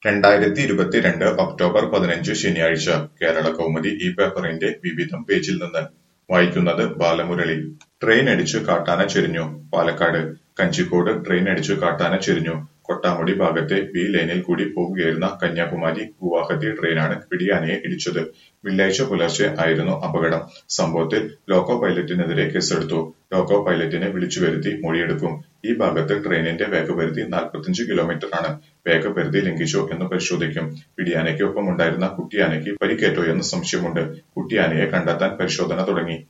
രണ്ടായിരത്തി ഇരുപത്തിരണ്ട് ഒക്ടോബർ പതിനഞ്ച് ശനിയാഴ്ച കേരള കൗമുദി ഈ പേപ്പറിന്റെ വിവിധം പേജിൽ നിന്ന് വായിക്കുന്നത് ബാലമുരളി ട്രെയിൻ അടിച്ചു കാട്ടാന ചെരിഞ്ഞു പാലക്കാട് കഞ്ചിക്കോട് ട്രെയിൻ അടിച്ചു കാട്ടാന ചെരിഞ്ഞു കൊട്ടാമുടി ഭാഗത്തെ ബി ലൈനിൽ കൂടി പോകുകയായിരുന്ന കന്യാകുമാരി ഗുവാഹത്തി ട്രെയിനാണ് പിടിയാനയെ ഇടിച്ചത് വെള്ളിയാഴ്ച പുലർച്ചെ ആയിരുന്നു അപകടം സംഭവത്തിൽ ലോക്കോ പൈലറ്റിനെതിരെ കേസെടുത്തു ലോക്കോ പൈലറ്റിനെ വിളിച്ചുവരുത്തി മൊഴിയെടുക്കും ഈ ഭാഗത്ത് ട്രെയിനിന്റെ വേഗപരിധി നാൽപ്പത്തിയഞ്ച് കിലോമീറ്റർ ആണ് വേഗപരിധി ലംഘിച്ചോ എന്ന് പരിശോധിക്കും പിടിയാനയ്ക്ക് ഒപ്പമുണ്ടായിരുന്ന കുട്ടിയാനയ്ക്ക് പരിക്കേറ്റോ എന്ന് സംശയമുണ്ട് കുട്ടിയാനയെ കണ്ടെത്താൻ പരിശോധന തുടങ്ങി